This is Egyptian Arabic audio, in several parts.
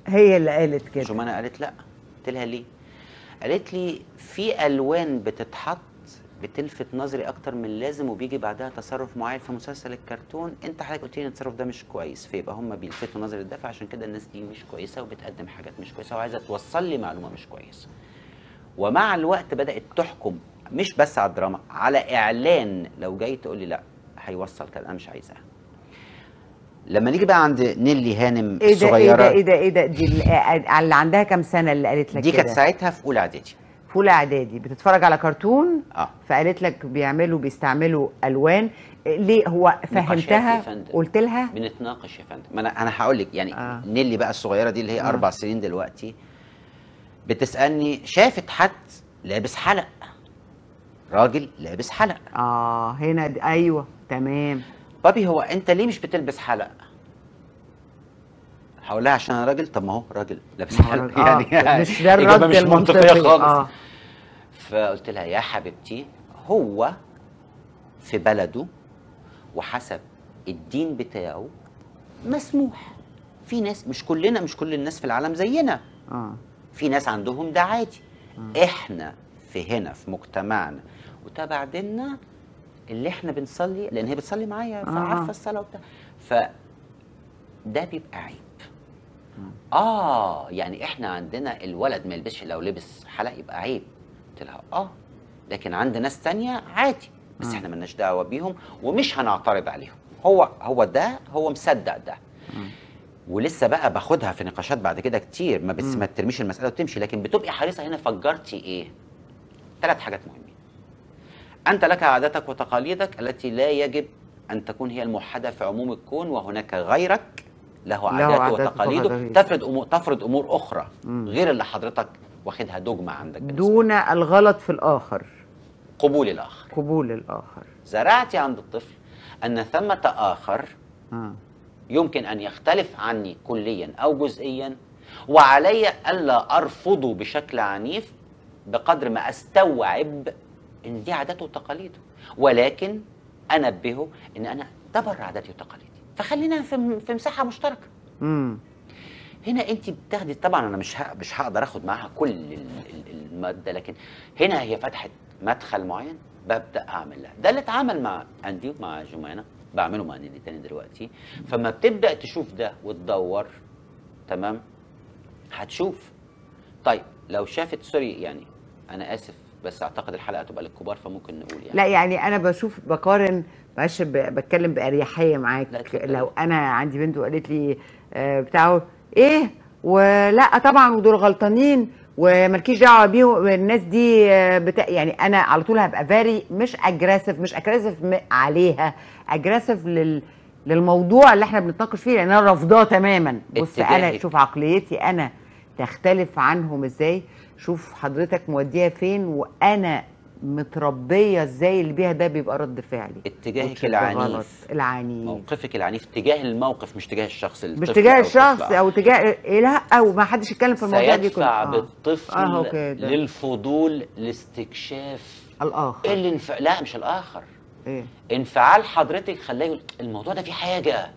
هي اللي قالت كده جمانة قالت لا قلت لها ليه قالت لي في الوان بتتحط بتلفت نظري اكتر من اللازم وبيجي بعدها تصرف معين في مسلسل الكرتون انت حضرتك قلت لي ان التصرف ده مش كويس فيبقى هم بيلفتوا نظري لده فعشان كده الناس دي مش كويسه وبتقدم حاجات مش كويسه وعايزه توصل لي معلومه مش كويسه ومع الوقت بدات تحكم مش بس على الدراما على اعلان لو جاي تقول لي لا هيوصل كده انا مش عايزها لما نيجي بقى عند نيلي هانم ايه ده ايه الصغيره ده ايه ده ايه ده دي اللي اللي عندها كام سنه اللي قالت لك دي كانت كده ساعتها في اولى اعدادي في اولى اعدادي بتتفرج على كرتون اه فقالت لك بيعملوا بيستعملوا الوان ليه هو نقاشات يا فهمتها فندم. قلت لها بنتناقش يا فندم ما انا انا هقول لك يعني آه. آه. نيلي بقى الصغيره دي اللي هي آه. آه. اربع سنين دلوقتي بتسالني شافت حد لابس حلق راجل لابس حلق اه هنا دي ايوه تمام بابي هو انت ليه مش بتلبس حلق هقول لها عشان انا راجل طب ما هو راجل لابس ما هو حلق راجل. آه، مش ده إجابة الرد مش منطقيه المنطقي خالص اه فقلت لها يا حبيبتي هو في بلده وحسب الدين بتاعه مسموح في ناس مش كلنا مش كل الناس في العالم زينا اه في ناس عندهم ده عادي احنا في هنا في مجتمعنا وتبع ديننا اللي احنا بنصلي لان هي بتصلي معايا آه. فعارفه الصلاه وبتاع ف ده بيبقى عيب اه يعني احنا عندنا الولد ما يلبسش لو لبس حلق يبقى عيب قلت لها اه لكن عند ناس تانية عادي بس احنا ملناش دعوه بيهم ومش هنعترض عليهم هو هو ده هو مصدق ده ولسه بقى باخدها في نقاشات بعد كده كتير ما بس ما ترميش المساله وتمشي لكن بتبقي حريصه هنا فجرتي ايه ثلاث حاجات مهمين انت لك عاداتك وتقاليدك التي لا يجب ان تكون هي الموحده في عموم الكون وهناك غيرك له عاداته عادات وتقاليده وتقاليد. تفرض امور تفرض امور اخرى مم. غير اللي حضرتك واخدها دogma عندك بالنسبة دون الغلط في الاخر قبول الاخر قبول الاخر زرعتي عند الطفل ان ثمه اخر اه يمكن ان يختلف عني كليا او جزئيا وعلي الا ارفضه بشكل عنيف بقدر ما استوعب ان دي عاداته وتقاليده ولكن انبهه ان انا ده بره عاداتي وتقاليدي فخلينا في في مساحه مشتركه امم هنا انت بتاخدي طبعا انا مش ه- مش هقدر اخد معاها كل ال- ال- الماده لكن هنا هي فتحت مدخل معين ببدا اعمل لها ده اللي اتعمل مع اندي ومع جمانه بعمله مع نيلي تاني دلوقتي فما بتبدا تشوف ده وتدور تمام هتشوف طيب لو شافت سوري يعني انا اسف بس اعتقد الحلقه تبقى للكبار فممكن نقول يعني لا يعني انا بشوف بقارن معلش ب- بتكلم باريحيه معاك لا، اتفضلي. لو انا عندي بنت وقالت لي آه، بتاعه ايه ولا طبعا ودول غلطانين ومالكيش دعوه بيهم الناس دي آه، بتا... يعني انا على طول هبقى فاري مش اجريسيف مش اجريسيف عليها اجريسيف لل للموضوع اللي احنا بنتناقش فيه لان انا رافضاه تماما بص انا اتجاهك. شوف عقليتي انا تختلف عنهم ازاي شوف حضرتك موديها فين وانا متربيه ازاي اللي بيها ده بيبقى رد فعلي اتجاهك وتشد العنيف. غلط. العنيف موقفك العنيف تجاه الموقف مش تجاه الشخص مش الطفل تجاه أو الشخص الطفل. او تجاه إيه لا او ما حدش يتكلم في الموضوع دي سيدفع آه. بالطفل اهو كده للفضول لاستكشاف الاخر ايه الانف... لا مش الاخر ايه انفعال حضرتك خلاه يقول الموضوع ده فيه حاجه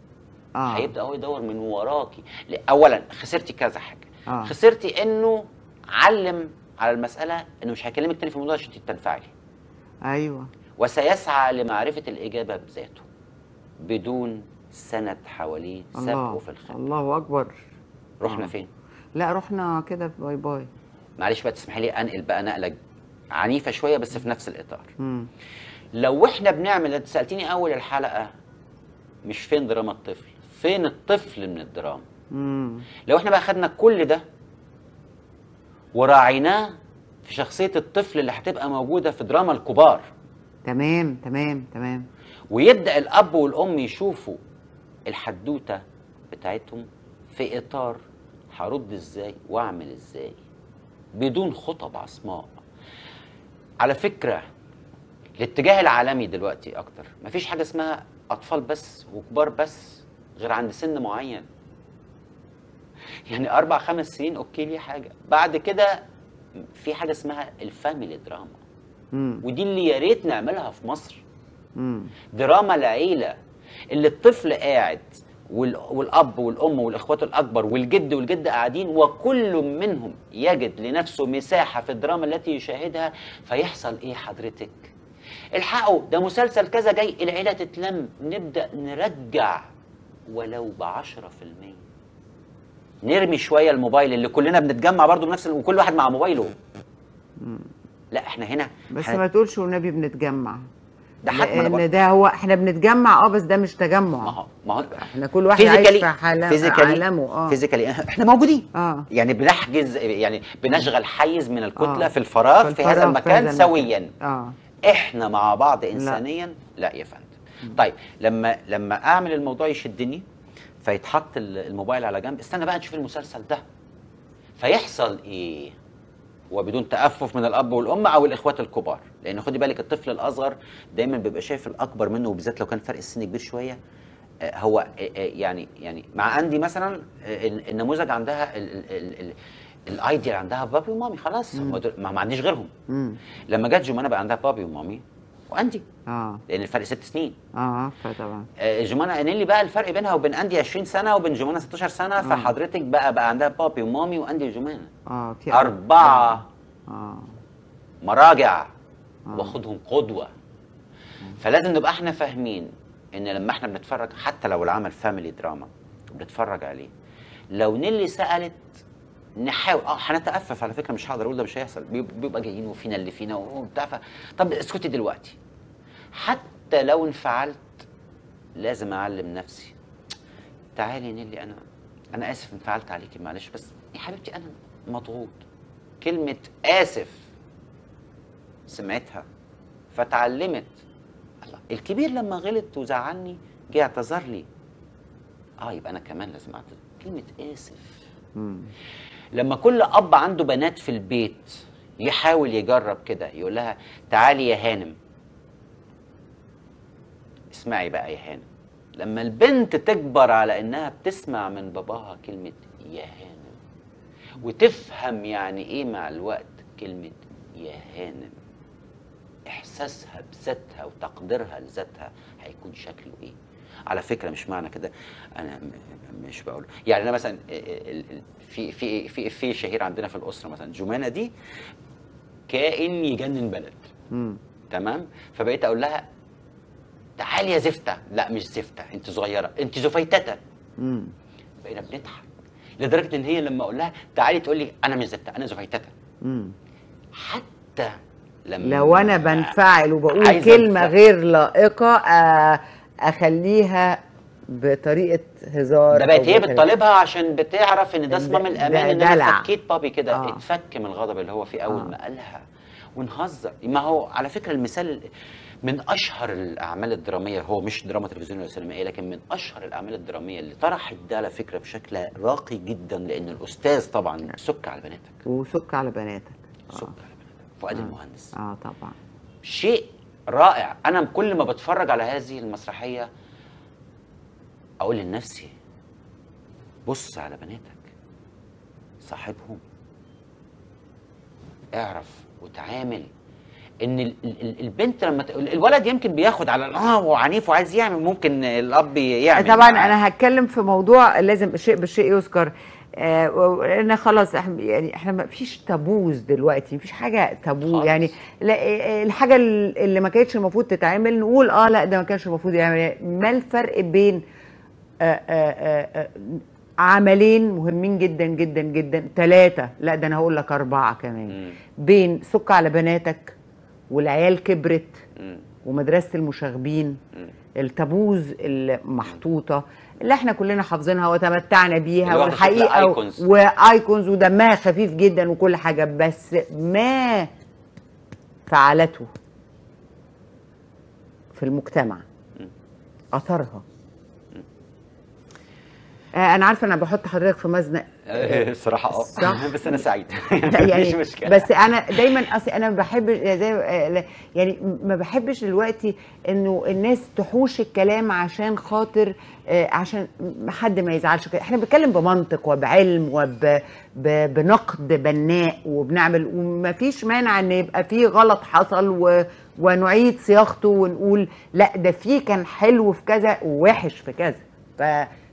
اه هيبدا هو يدور من وراكي ل- اولا خسرتي كذا حاجه آه. خسرتي انه علم على المساله انه مش هيكلمك تاني في الموضوع عشان تنفعلي ايوه وسيسعى لمعرفه الاجابه بذاته بدون سند حواليه سبقه الله في الخلف الله اكبر رحنا آه. فين لا رحنا كده باي باي معلش بقى تسمحي لي انقل بقى نقله عنيفه شويه بس في نفس الاطار مم. لو احنا بنعمل انت سالتيني اول الحلقه مش فين دراما الطفل فين الطفل من الدراما مم. لو احنا بقى خدنا كل ده وراعيناه في شخصيه الطفل اللي هتبقى موجوده في دراما الكبار تمام تمام تمام ويبدا الاب والام يشوفوا الحدوته بتاعتهم في اطار هرد ازاي واعمل ازاي بدون خطب عصماء على فكره الاتجاه العالمي دلوقتي اكتر مفيش حاجه اسمها اطفال بس وكبار بس غير عند سن معين يعني اربع خمس سنين اوكي ليه حاجه بعد كده في حاجه اسمها الفاميلي دراما مم. ودي اللي يا ريت نعملها في مصر مم. دراما العيلة اللي الطفل قاعد وال- والاب والام والاخوات الاكبر والجد والجده قاعدين وكل منهم يجد لنفسه مساحه في الدراما التي يشاهدها فيحصل ايه حضرتك الحقوا ده مسلسل كذا جاي العيله تتلم نبدا نرجع ولو بعشرة في المية نرمي شويه الموبايل اللي كلنا بنتجمع برضو بنفس ال- وكل واحد مع موبايله لا احنا هنا بس إحنا- ما تقولش والنبي بنتجمع ده حتما أنا بقول- لان ده هو احنا بنتجمع اه بس ده مش ما تجمع هو ما هو احنا كل واحد عايش في حالة عالمه اه فيزيكالي احنا موجودين اه يعني بنحجز يعني بنشغل حيز من الكتله آه. في الفراغ في, الفراغ هذا المكان هذا سويا اه احنا مع بعض انسانيا لا, يا فندم طيب لما لما اعمل الموضوع يشدني فيتحط ال- الموبايل على جنب استنى بقى نشوف المسلسل ده فيحصل ايه وبدون تأفف من الأب والأم أو الإخوات الكبار لأن خدي بالك الطفل الأصغر دايما بيبقى شايف الأكبر منه وبالذات لو كان فرق السن كبير شوية آه، هو آه، آه، يعني يعني مع أندي مثلا آه، ال- النموذج عندها ال- ال- ال- ال- الايديال عندها بابي ومامي خلاص هم دول- ما ما عنديش غيرهم امم لما جت جمانة بقى عندها بابي ومامي واندي اه لان الفرق ست سنين اه فطبعا آه، جمانة انيلي بقى الفرق بينها وبين اندي 20 سنه وبين جمانة 16 سنه فحضرتك بقى بقى عندها بابي ومامي واندي وجمانة اه في اربعه اه مراجع واخدهم قدوه فلازم نبقى احنا فاهمين ان لما احنا بنتفرج حتى لو العمل فاميلي دراما وبنتفرج عليه لو نيلي سالت نحاول اه هنتأفف على فكره مش هقدر اقول ده مش هيحصل بيب- بيبقى جايين وفينا اللي فينا وبتاع ف- طب اسكتي دلوقتي حتى لو انفعلت لازم اعلم نفسي تعالي يا نيلي انا انا اسف انفعلت عليكي معلش بس يا حبيبتي انا مضغوط كلمه اسف سمعتها فتعلمت الله الكبير لما غلط وزعلني جه اعتذر لي اه يبقى انا كمان لازم اعتذر كلمه اسف مم. لما كل اب عنده بنات في البيت يحاول يجرب كده يقول لها تعالي يا هانم اسمعي بقى يا هانم لما البنت تكبر على انها بتسمع من باباها كلمة يا هانم وتفهم يعني ايه مع الوقت كلمة يا هانم احساسها بذاتها وتقديرها لذاتها هيكون شكله ايه على فكره مش معنى كده انا م- مش بقول يعني انا مثلا ال- ال- في في في في شهير عندنا في الاسره مثلا جمانه دي كائن يجنن بلد مم. تمام فبقيت اقول لها تعالي يا زفته لا مش زفته انت صغيره انت زفيتته مم. بقينا بنضحك لدرجه ان هي لما اقول لها تعالي تقول لي انا مش زفته انا زفيتته مم. حتى لما لو انا بنفعل وبقول عايزة كلمه أنفعل. غير لائقه آه، اخليها بطريقه هزار ده بقت أو هي بطريقة- بتطالبها عشان بتعرف ان ده صمام ده- الامان ده ان انا دلع. فكيت بابي كده آه. اتفك من الغضب اللي هو فيه اول آه. ما قالها ونهزر ما هو على فكره المثال من اشهر الاعمال الدراميه هو مش دراما تلفزيونيه ولا سينمائيه لكن من اشهر الاعمال الدراميه اللي طرحت ده على فكره بشكل راقي جدا لان الاستاذ طبعا سك على بناتك وسك على بناتك سك على بناتك فؤاد المهندس اه طبعا شيء رائع انا كل ما بتفرج على هذه المسرحيه اقول لنفسي بص على بناتك صاحبهم اعرف وتعامل ان ال- ال- ال- البنت لما ت- الولد يمكن بياخد على اه وعنيف وعايز يعمل ممكن الاب يعمل طبعا معاه. انا هتكلم في موضوع لازم الشيء بالشيء يذكر آه و- لان خلاص احنا يعني احنا ما فيش تابوز دلوقتي مفيش حاجه تابو خالص. يعني لا آه، الحاجه اللي ما كانتش المفروض تتعمل نقول اه لا ده ما كانش المفروض يعمل ما الفرق بين آه آه آه آه عملين مهمين جدا جدا جدا ثلاثه لا ده انا هقول لك اربعه كمان مم. بين سك على بناتك والعيال كبرت مم. ومدرسه المشاغبين مم. التابوز المحطوطه اللي احنا كلنا حافظينها وتمتعنا بيها اللي واخدة شكل والحقيقه ايكونز. وايكونز ودمها خفيف جدا وكل حاجه بس ما فعلته في المجتمع اثرها آه انا عارفه انا بحط حضرتك في مزنق الصراحه اه صح. بس انا سعيد لا يعني مفيش مشكله بس انا دايما اصل انا ما بحبش زي آه، يعني ما بحبش دلوقتي انه الناس تحوش الكلام عشان خاطر آه، عشان حد ما يزعلش كده احنا بنتكلم بمنطق وبعلم وبنقد بناء وبنعمل وما فيش مانع ان يبقى فيه غلط حصل و ونعيد صياغته ونقول لا ده فيه كان حلو في كذا ووحش في كذا ف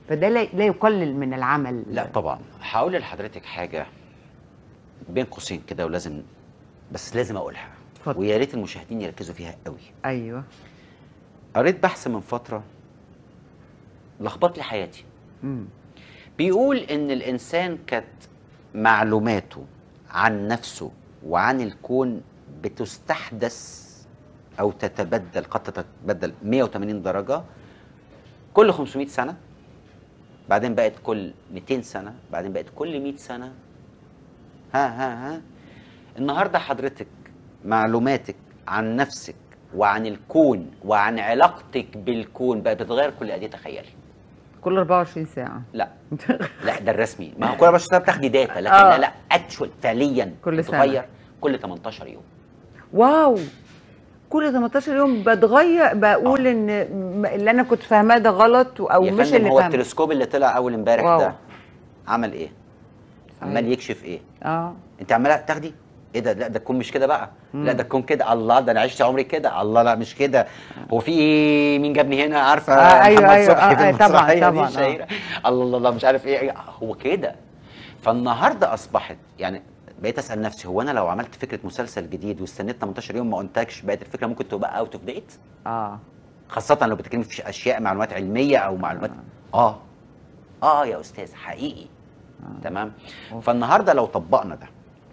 فده لا لا يقلل من العمل لا طبعا هقول لحضرتك حاجه بين قوسين كده ولازم بس لازم اقولها اتفضل. ويا ريت المشاهدين يركزوا فيها قوي ايوه قريت بحث من فتره لخبط لي حياتي مم. بيقول ان الانسان كانت معلوماته عن نفسه وعن الكون بتستحدث او تتبدل قد تتبدل 180 درجه كل 500 سنه بعدين بقت كل 200 سنه بعدين بقت كل 100 سنه ها ها ها النهارده حضرتك معلوماتك عن نفسك وعن الكون وعن علاقتك بالكون بقت بتتغير كل قد ايه تخيلي كل 24 ساعه لا لا ده الرسمي ما هو كل 24 ساعه بتاخدي داتا لكن آه. لا لا اكشوال فعليا كل سنة. بتتغير كل 18 يوم واو كل 18 يوم بتغير بقول ان م- اللي انا كنت فاهماه ده غلط او يا مش فندم اللي هو فاهمه التلسكوب اللي طلع اول امبارح واو. ده عمل ايه؟ عمال صحيح. يكشف ايه؟ اه انت عماله تاخدي ايه ده لا ده الكون مش كده بقى لا ده الكون كده الله ده انا عشت عمري كده الله لا مش كده هو في ايه مين جابني هنا عارفه آه، أيوة، محمد أيوة، صبحي آه، في آه، طبعاً، المسرحية دي طبعاً، آه. الشهيرة. الله الله الله مش عارف ايه هو كده فالنهارده اصبحت يعني بقيت اسال نفسي هو انا لو عملت فكره مسلسل جديد واستنيت 18 يوم ما انتجش بقت الفكره ممكن تبقى اوت اوف ديت اه خاصه لو بتتكلم في اشياء معلومات علميه او معلومات اه اه يا استاذ حقيقي تمام فالنهارده لو طبقنا ده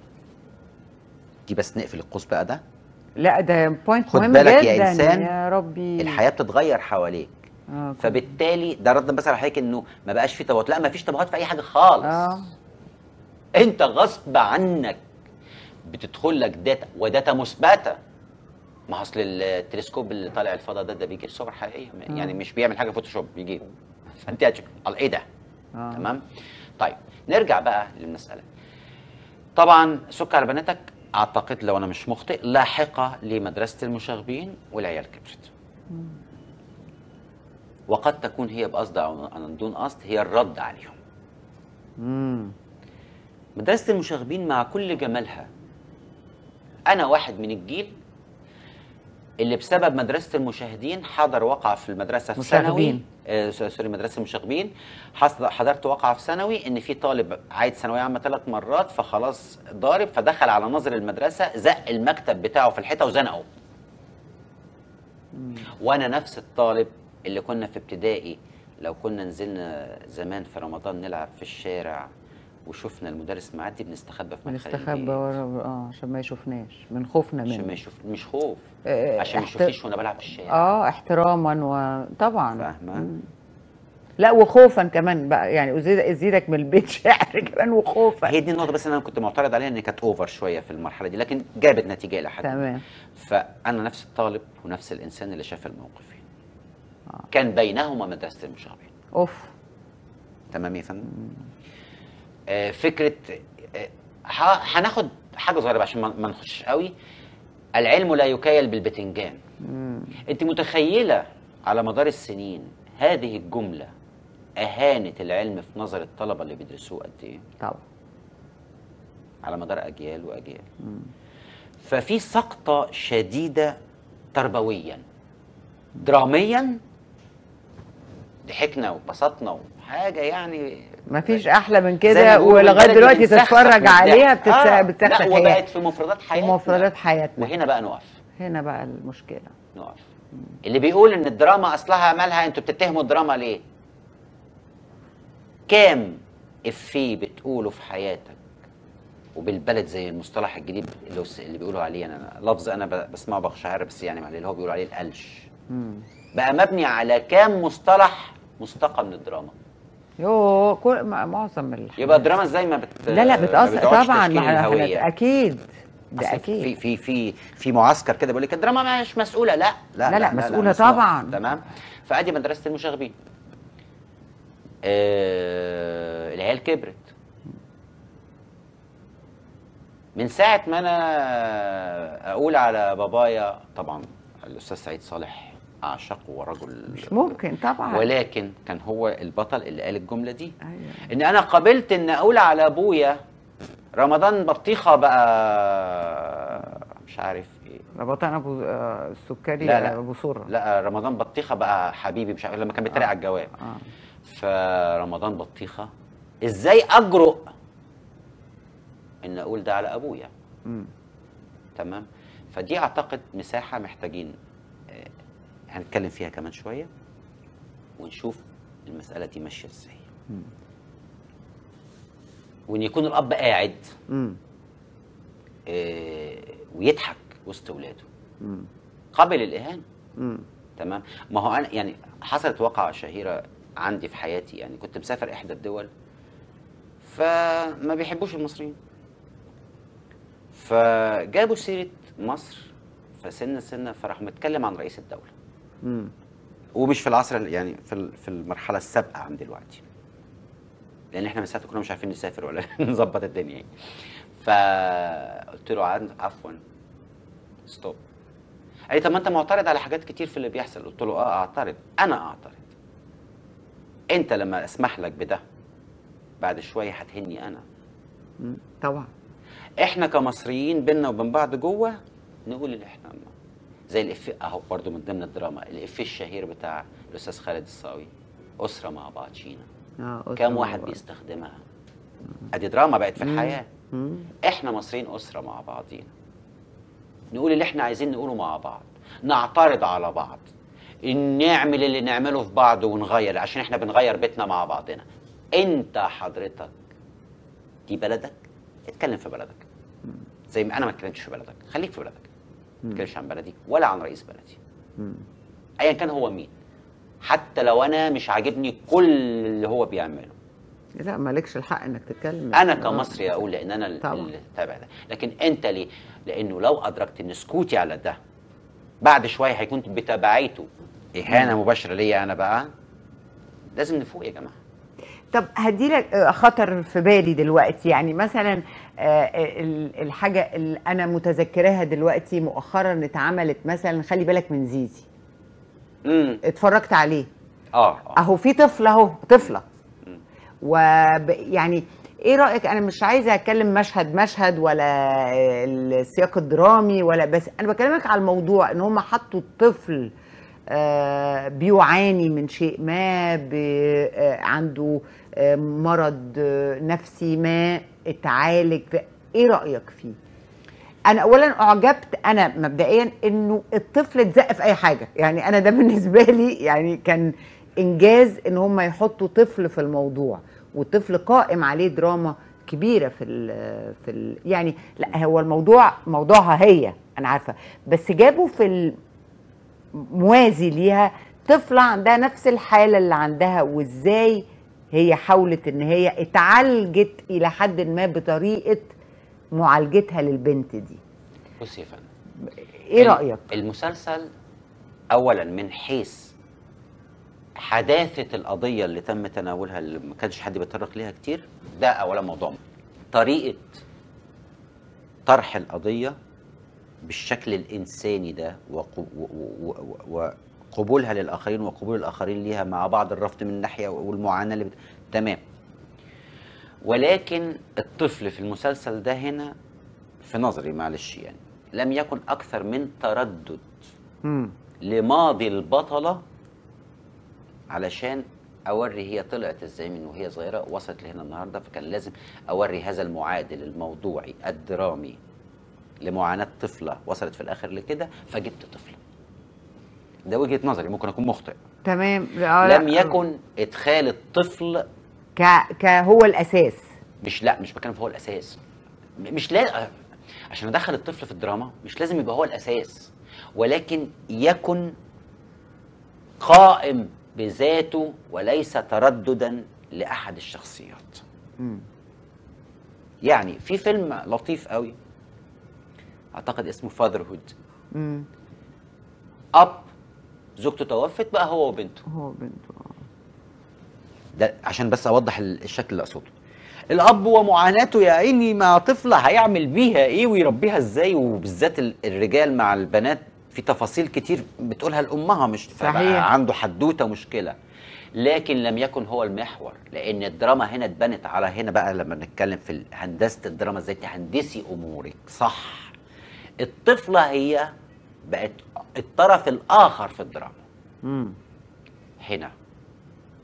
دي بس نقفل القوس بقى ده لا ده بوينت خد مهم بالك جدا يا إنسان، يا ربي الحياه بتتغير حواليك آه فبالتالي ده رد بس على حضرتك انه ما بقاش في تبهات لا ما فيش تبهات في اي حاجه خالص اه انت غصب عنك بتدخل لك داتا وداتا مثبته ما اصل التلسكوب اللي طالع الفضاء ده ده بيجيب صور حقيقيه يعني مش بيعمل حاجه فوتوشوب بيجيب فانت هتشوف الله ايه ده آه. تمام طيب نرجع بقى للمساله طبعا سك على بناتك اعتقد لو انا مش مخطئ لاحقه لمدرسه المشاغبين والعيال كبرت وقد تكون هي بقصد او عن دون قصد هي الرد عليهم امم مدرسة المشاغبين مع كل جمالها أنا واحد من الجيل اللي بسبب مدرسة المشاهدين حضر وقعة في المدرسة في ثانوي مشاغبين. آه س- سوري مدرسة المشاغبين حصل- حضرت وقعة في ثانوي إن في طالب عايد ثانوية عامة ثلاث مرات فخلاص ضارب فدخل على ناظر المدرسة زق المكتب بتاعه في الحيطة وزنقه وأنا نفس الطالب اللي كنا في ابتدائي لو كنا نزلنا زمان في رمضان نلعب في الشارع وشفنا المدرس معدي بنستخبى في مدخل بنستخبى البيت ورا اه عشان ما يشوفناش من خوفنا عشان منه ما يشوف مش خوف آه، عشان ما احت- يشوفنيش وانا بلعب في الشارع اه احتراما وطبعا فاهمة؟ مم. لا وخوفا كمان بقى يعني أزيد- ازيدك من البيت شعر كمان وخوفا هي دي النقطة بس أنا كنت معترض عليها إن كانت أوفر شوية في المرحلة دي لكن جابت نتيجة إلى حد ما. تمام فأنا نفس الطالب ونفس الإنسان اللي شاف الموقفين كان بينهما مدرسة المشاغبين اوف تمام يا فندم آه فكرة آه ه- هناخد حاجة صغيرة بقى عشان ما ما نخش قوي العلم لا يكايل بالبتنجان مم. انت متخيله على مدار السنين هذه الجمله اهانت العلم في نظر الطلبه اللي بيدرسوه قد ايه طبعا على مدار اجيال واجيال ففي سقطه شديده تربويا دراميا ضحكنا وبسطنا وحاجه يعني ما فيش احلى من زي ما كده بيقولوا ولغايه بالبلدي دلوقتي بنسخسخ تتفرج من عليها الضحك. آه، بتتس... بتسخسخ لا وبقت حياتك في مفردات في حياتنا مفردات حياتنا وهنا بقى نقف هنا بقى المشكله نقف اللي بيقول ان الدراما اصلها مالها انتوا بتتهموا الدراما ليه كام افيه بتقوله في حياتك وبالبلد زي المصطلح الجديد اللي, هو- اللي بيقولوا عليه انا لفظ انا ب- بسمعه بقشعر بس يعني اللي هو بيقولوا عليه القلش مم. بقى مبني على كام مصطلح مستقى من الدراما يو كل مع- معظم ال... يبقى الدراما ازاي ما بت لا لا ما بتأثر بتقعدش طبعا تشكيل مع الهوية. اكيد ده أصل اكيد في في في في معسكر كده بيقول لك الدراما مش مسؤوله لا لا لا، لا، مسؤولة مسؤولة. طبعاً. تمام فادي مدرسه المشاغبين آه العيال كبرت من ساعه ما انا اقول على بابايا طبعا الاستاذ سعيد صالح اعشقه ورجل مش ممكن طبعا ولكن كان هو البطل اللي قال الجمله دي أيوة. ان انا قابلت ان اقول على ابويا رمضان بطيخه بقى مش عارف ايه ربطان ابو آه، السكري لا، لا. ابو سره لا رمضان بطيخه بقى حبيبي مش عارف لما كان بيتريق على الجواب اه فرمضان بطيخه ازاي اجرؤ ان اقول ده على ابويا مم. تمام فدي اعتقد مساحه محتاجين آه، هنتكلم فيها كمان شويه ونشوف المساله دي ماشيه ازاي مم. وان يكون الاب قاعد مم. آه، ويضحك وسط اولاده مم. قبل الاهانه مم. تمام ما هو انا يعني حصلت واقعه شهيره عندي في حياتي يعني كنت مسافر احدى الدول فما بيحبوش المصريين فجابوا سيره مصر فسنه سنه فراح متكلم عن رئيس الدوله مم. ومش في العصر ال- يعني في ال- في المرحله السابقه عن دلوقتي لان احنا من ساعتها كنا مش عارفين نسافر ولا نظبط الدنيا يعني فقلت له عن- عفوا ستوب قال لي طب ما انت معترض على حاجات كتير في اللي بيحصل قلت له اه اعترض انا اعترض انت لما اسمح لك بده بعد شويه هتهني انا مم. طبعا احنا كمصريين بينا وبين بعض جوه نقول اللي احنا زي الافيه اهو برضو من ضمن الدراما الافيه الشهير بتاع الاستاذ خالد الصاوي اسره مع بعضينا اه أسرة كم مع واحد بعض. بيستخدمها ادي دراما بقت في الحياه مم. احنا مصريين اسره مع بعضينا نقول اللي احنا عايزين نقوله مع بعض نعترض على بعض نعمل اللي نعمله في بعض ونغير عشان احنا بنغير بيتنا مع بعضنا انت حضرتك دي بلدك اتكلم في بلدك زي ما انا ما اتكلمتش في بلدك خليك في بلدك ما تتكلمش عن بلدي ولا عن رئيس بلدي مم. ايا كان هو مين حتى لو انا مش عاجبني كل اللي هو بيعمله لا مالكش الحق انك تتكلم انا آه. كمصري اقول لان انا ال- طبعا. اللي تابع ده لكن انت ليه لانه لو ادركت ان سكوتي على ده بعد شويه هيكون بتبعيته اهانه مباشره ليا انا بقى لازم نفوق يا جماعه طب هديلك آه، خطر في بالي دلوقتي يعني مثلا آه، ال- الحاجه اللي انا متذكراها دلوقتي مؤخرا اتعملت مثلا خلي بالك من زيزي امم اتفرجت عليه اه اه اهو في طفله اهو طفله و يعني ايه رايك انا مش عايزه اتكلم مشهد مشهد ولا السياق الدرامي ولا بس انا بكلمك على الموضوع ان هم حطوا الطفل آه، بيعاني من شيء ما ب- آه، عنده آه، مرض آه، نفسي ما اتعالج في- ايه رايك فيه انا اولا اعجبت انا مبدئيا انه الطفل اتزق في اي حاجه يعني انا ده بالنسبه لي يعني كان انجاز ان هم يحطوا طفل في الموضوع والطفل قائم عليه دراما كبيره في ال في ال يعني لا هو الموضوع موضوعها هي انا عارفه بس جابوا في الموازي ليها طفله عندها نفس الحاله اللي عندها وازاي هي حاولت ان هي اتعالجت الى حد ما بطريقه معالجتها للبنت دي بص يا فندم ايه ال- رايك المسلسل اولا من حيث حداثه القضيه اللي تم تناولها اللي ما كانش حد بيتطرق ليها كتير ده اولا موضوع طريقه طرح القضيه بالشكل الانساني ده وقو- و- و- و- وقبولها للاخرين وقبول الاخرين ليها مع بعض الرفض من ناحيه والمعاناه اللي بت... تمام ولكن الطفل في المسلسل ده هنا في نظري معلش يعني لم يكن اكثر من تردد مم. لماضي البطله علشان اوري هي طلعت ازاي من وهي صغيره وصلت لهنا النهارده فكان لازم اوري هذا المعادل الموضوعي الدرامي لمعاناه طفله وصلت في الاخر لكده فجبت طفله ده وجهه نظري ممكن اكون مخطئ تمام لا، لم يكن ادخال الطفل ك كهو الاساس مش لا مش بتكلم في هو الاساس م- مش لا عشان ادخل الطفل في الدراما مش لازم يبقى هو الاساس ولكن يكن قائم بذاته وليس ترددا لاحد الشخصيات مم. يعني في فيلم لطيف قوي اعتقد اسمه فاذر هود مم. اب زوجته توفت بقى هو وبنته هو بنته آه. ده عشان بس اوضح ال- الشكل اللي اقصده الاب ومعاناته يا عيني مع طفله هيعمل بيها ايه ويربيها ازاي وبالذات ال- الرجال مع البنات في تفاصيل كتير بتقولها لامها مش فبقى صحيح. عنده حدوته مشكله لكن لم يكن هو المحور لان الدراما هنا اتبنت على هنا بقى لما بنتكلم في هندسه الدراما ازاي تهندسي امورك صح الطفله هي بقت الطرف الاخر في الدراما مم. هنا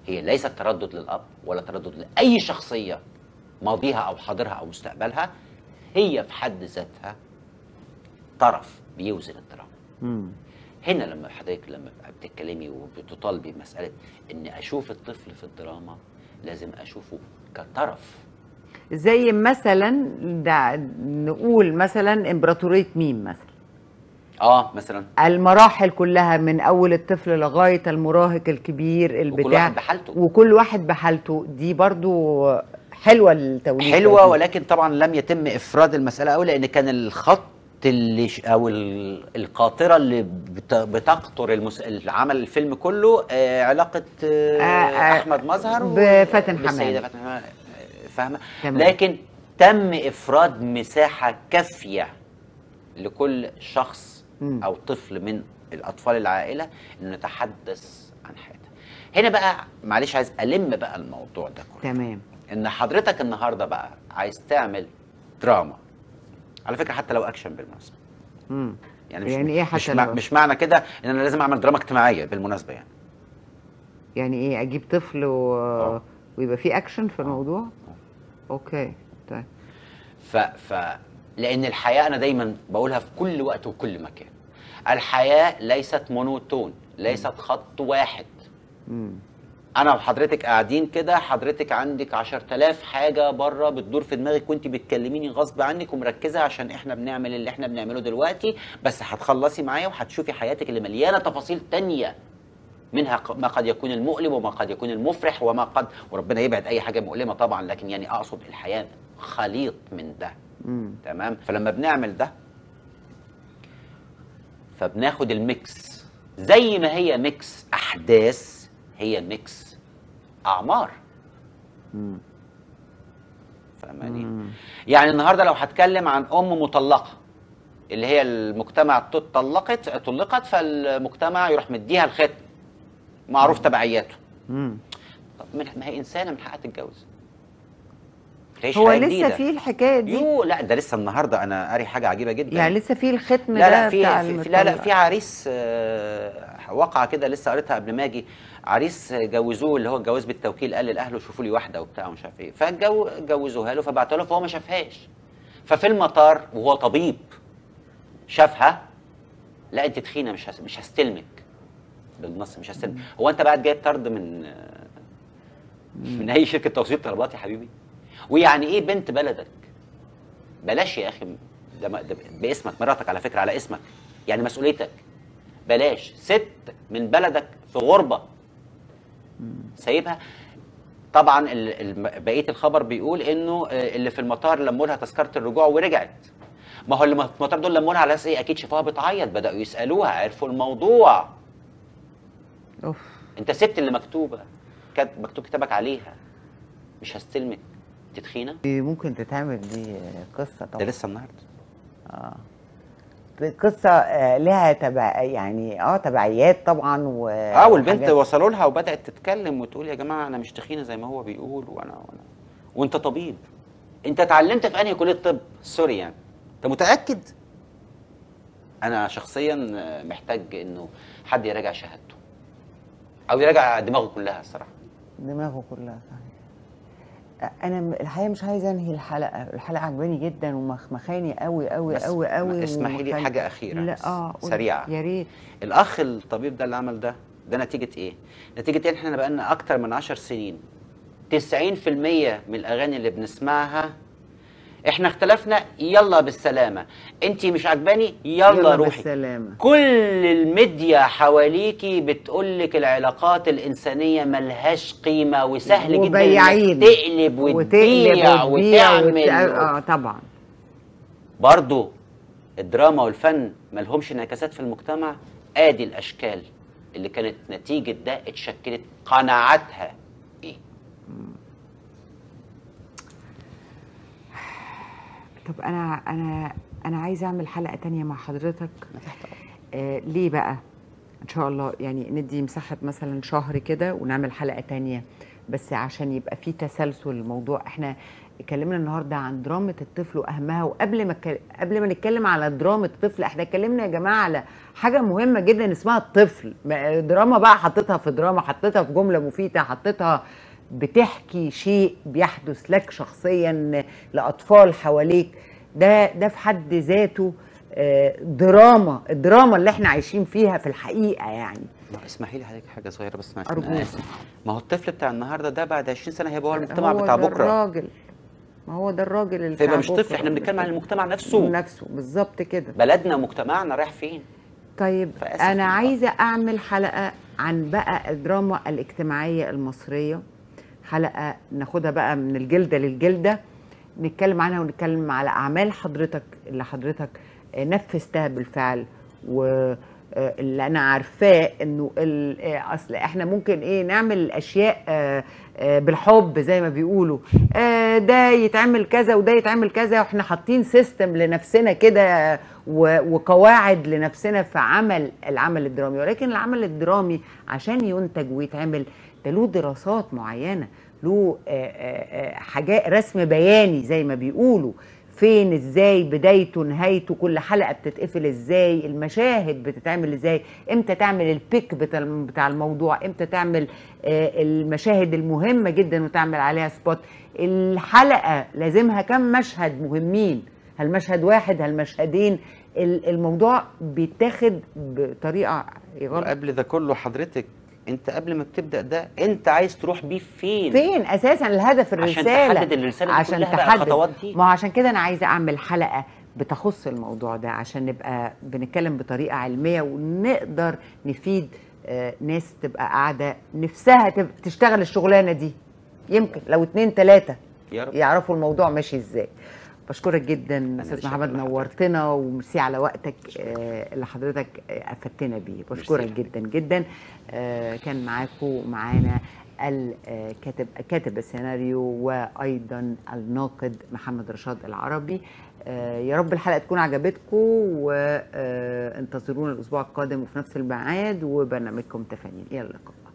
هي ليست تردد للاب ولا تردد لاي شخصيه ماضيها او حاضرها او مستقبلها هي في حد ذاتها طرف بيوزن الدراما مم. هنا لما حضرتك لما بتتكلمي وبتطالبي بمساله ان اشوف الطفل في الدراما لازم اشوفه كطرف زي مثلا ده نقول مثلا امبراطوريه ميم مثلا اه مثلا المراحل كلها من اول الطفل لغايه المراهق الكبير البتاع وكل واحد بحالته وكل واحد بحالته دي برضو حلوه التوليفه حلوه دي. ولكن طبعا لم يتم افراد المساله قوي لان كان الخط اللي ش... او ال- القاطره اللي بت... بتقطر المس... العمل الفيلم كله آه علاقه آه آه، آه، احمد مظهر و- بفاتن حمامة. بالسيده فاتن حمامه آه، فاهمه تمام. لكن تم افراد مساحه كافيه لكل شخص مم. او طفل من الاطفال العائله انه نتحدث عن حياته هنا بقى معلش عايز الم بقى الموضوع ده كله تمام ان حضرتك النهارده بقى عايز تعمل دراما على فكره حتى لو اكشن بالمناسبه مم. يعني مش يعني إيه حتى مش, مع لو- مش معنى كده ان انا لازم اعمل دراما اجتماعيه بالمناسبه يعني يعني ايه اجيب طفل و... آه. ويبقى في اكشن في الموضوع اوكي طيب ف ف لان الحياه انا دايما بقولها في كل وقت وكل مكان الحياه ليست مونوتون ليست خط واحد مم. انا وحضرتك قاعدين كده حضرتك عندك 10000 حاجه بره بتدور في دماغك وانت بتكلميني غصب عنك ومركزه عشان احنا بنعمل اللي احنا بنعمله دلوقتي بس هتخلصي معايا وهتشوفي حياتك اللي مليانه تفاصيل تانية منها ق- ما قد يكون المؤلم وما قد يكون المفرح وما قد وربنا يبعد اي حاجه مؤلمه طبعا لكن يعني اقصد الحياه خليط من ده مم. تمام فلما بنعمل ده فبناخد الميكس زي ما هي ميكس احداث هي ميكس اعمار مم. فاهماني مم. يعني النهارده لو هتكلم عن ام مطلقه اللي هي المجتمع طلقت طلقت فالمجتمع يروح مديها الختم معروف تبعياته مم. طب من- ما هي انسانه من حقها تتجوز تعيش هو حياة لسه جديدة. في الحكايه دي يو لا ده لسه النهارده انا قاري حاجه عجيبه جدا يعني لسه في الختم لا ده لا في, بتاع في, في لا لا المطلق. في عريس آه، واقعه كده لسه قريتها قبل ما اجي عريس جوزوه اللي هو الجواز بالتوكيل قال لاهله شوفوا لي واحده وبتاع ومش عارف ايه فجوزوها له فبعتها له فهو ما شافهاش ففي المطار وهو طبيب شافها لا انت تخينه مش هس- مش هستلمك بالنص مش هستلمك هو انت بعد جايب طرد من آه، من اي شركه توصيل طلبات يا حبيبي ويعني ايه بنت بلدك بلاش يا اخي ده, ما- ده باسمك مراتك على فكره على اسمك يعني مسؤوليتك بلاش ست من بلدك في غربه سايبها طبعا ال- ال- بقيه الخبر بيقول انه آه، اللي في المطار لموا لها تذكره الرجوع ورجعت ما هو اللي في المطار دول لموا لها على اساس ايه اكيد شافوها بتعيط بداوا يسالوها عرفوا الموضوع اوف انت سبت اللي مكتوبه كانت مكتوب كتابك عليها مش هستلمك انت تخينه دي ممكن تتعمل دي قصه ده طبعا لسه النهارده قصه آه، لها تبع يعني اه تبعيات طبعا و اه والبنت وحاجات. وصلوا لها وبدات تتكلم وتقول يا جماعه انا مش تخينه زي ما هو بيقول وانا وانا وانت طبيب انت اتعلمت في انهي كليه طب سوري يعني انت متاكد انا شخصيا محتاج انه حد يراجع شهادته او يراجع دماغه كلها الصراحه دماغه كلها صحيح انا م- الحقيقه مش عايزه انهي الحلقه الحلقه عجباني جدا ومخمخاني قوي قوي بس قوي قوي اسمحي لي ومخلي- حاجة أخيرة لا بس، اه قولي. سريعة. يا ريت الاخ الطبيب ده اللي عمل ده ده نتيجه ايه نتيجه ان احنا بقالنا اكتر من عشر سنين 90% من الاغاني اللي بنسمعها احنا اختلفنا يلا بالسلامه انت مش عجباني يلا, يلا روحي بالسلامه كل الميديا حواليكي بتقولك العلاقات الإنسانية ملهاش قيمة وسهل جدا وبياعين. إنك تقلب وتبيع وتعمل وت... اه طبعا برضو الدراما والفن ملهمش انعكاسات في المجتمع ادي الاشكال اللي كانت نتيجة ده اتشكلت قناعاتها ايه طب انا انا انا عايزه اعمل حلقه تانية مع حضرتك آه ليه بقى ان شاء الله يعني ندي مساحه مثلا شهر كده ونعمل حلقه تانية بس عشان يبقى في تسلسل الموضوع احنا اتكلمنا النهارده عن دراما الطفل واهمها وقبل ما اتكل- قبل ما نتكلم على دراما الطفل احنا اتكلمنا يا جماعه على حاجه مهمه جدا اسمها الطفل ما- دراما بقى حطيتها في دراما حطيتها في جمله مفيده حطيتها بتحكي شيء بيحدث لك شخصيا لاطفال حواليك ده ده في حد ذاته آه، دراما الدراما اللي احنا عايشين فيها في الحقيقه يعني ما اسمحي لي حضرتك حاجه صغيره بس معلش أرجوك. انا اسف ما هو الطفل بتاع النهارده ده بعد 20 سنه هيبقى هو المجتمع هو بتاع ده بكره الراجل ما هو ده الراجل اللي فيبقى بتاع مش طفل بكرة. احنا بنتكلم عن المجتمع نفسه نفسه بالظبط كده بلدنا مجتمعنا رايح فين طيب فآسف انا للأسف. عايزه اعمل حلقه عن بقى الدراما الاجتماعيه المصريه حلقه ناخدها بقى من الجلده للجلده نتكلم عنها ونتكلم على اعمال حضرتك اللي حضرتك آه، نفذتها بالفعل و آه، اللي انا عارفاه انه ال- آه، اصل احنا ممكن ايه نعمل الاشياء آه، آه، بالحب زي ما بيقولوا آه، ده يتعمل كذا وده يتعمل كذا واحنا حاطين سيستم لنفسنا كده و- وقواعد لنفسنا في عمل العمل الدرامي ولكن العمل الدرامي عشان ينتج ويتعمل ده له دراسات معينه له آه، آه، آه، حاجات رسم بياني زي ما بيقولوا فين ازاي بدايته نهايته كل حلقه بتتقفل ازاي المشاهد بتتعمل ازاي امتى تعمل البيك بتاع بتاع الموضوع امتى تعمل آه، المشاهد المهمه جدا وتعمل عليها سبوت الحلقه لازمها كم مشهد مهمين هل مشهد واحد هل مشهدين ال- الموضوع بيتاخد بطريقه غلط قبل ده كله حضرتك انت قبل ما بتبدا ده انت عايز تروح بيه فين فين اساسا الهدف عشان الرساله تحدد الرسالة دي عشان كلها بقى تحدد الخطوات دي. ما هو عشان كده انا عايزه اعمل حلقه بتخص الموضوع ده عشان نبقى بنتكلم بطريقه علميه ونقدر نفيد آه، ناس تبقى قاعده نفسها تبقى تشتغل الشغلانه دي يمكن لو اتنين تلاته يا رب يعرفوا الموضوع ماشي ازاي بشكرك جدا اللي استاذ شاكر محمد لحضرتك. نورتنا وميرسي على وقتك آه، اللي حضرتك آه، افدتنا بيه بشكرك ميرسي. جدا جدا آه، كان معاكم معانا الكاتب كاتب السيناريو وايضا الناقد محمد رشاد العربي آه، يا رب الحلقه تكون عجبتكم وانتظرونا الاسبوع القادم وفي نفس الميعاد وبرنامجكم تفانين الى اللقاء